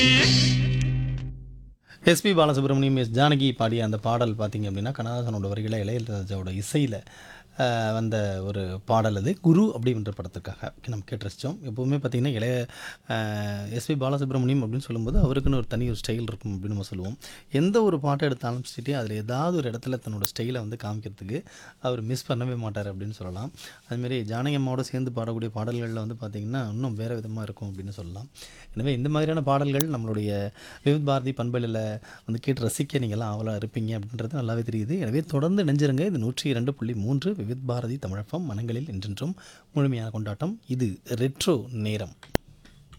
SP Balasubramaniam S Janaki பாடிய அந்த பாடல் பார்த்தீங்க அப்படின்னா கண்ணதாசனோட வரிகளை இளையராஜாவோட இசையில் வந்த ஒரு பாடல் அது குரு அப்படின்ற படத்துக்காக நம்ம கேட்டு ரசித்தோம் எப்போவுமே பார்த்தீங்கன்னா இளைய எஸ்பி பாலசுப்ரமணியம் அப்படின்னு சொல்லும்போது அவருக்குன்னு ஒரு தனி ஒரு ஸ்டைல் இருக்கும் அப்படின்னு நம்ம சொல்லுவோம் எந்த ஒரு பாட்டை எடுத்தாலும் சரி அதில் ஏதாவது ஒரு இடத்துல தன்னோட ஸ்டைலை வந்து காமிக்கிறதுக்கு அவர் மிஸ் பண்ணவே மாட்டார் அப்படின்னு சொல்லலாம் அதுமாரி ஜானகி அம்மாவோட சேர்ந்து பாடக்கூடிய பாடல்களில் வந்து பார்த்திங்கன்னா இன்னும் வேறு விதமாக இருக்கும் அப்படின்னு சொல்லலாம் எனவே இந்த மாதிரியான பாடல்கள் நம்மளுடைய விவித் பாரதி பண்பலில் வந்து கேட்டு ரசிக்க நீங்கள்லாம் ஆவலாக இருப்பீங்க அப்படின்றது நல்லாவே தெரியுது எனவே தொடர்ந்து நெஞ்சிருங்க இது நூற்றி இரண்டு புள்ளி மூன்று விவித் பாரதி தமிழகம் மனங்களில் என்றென்றும் முழுமையான கொண்டாட்டம் இது ரெட்ரோ நேரம்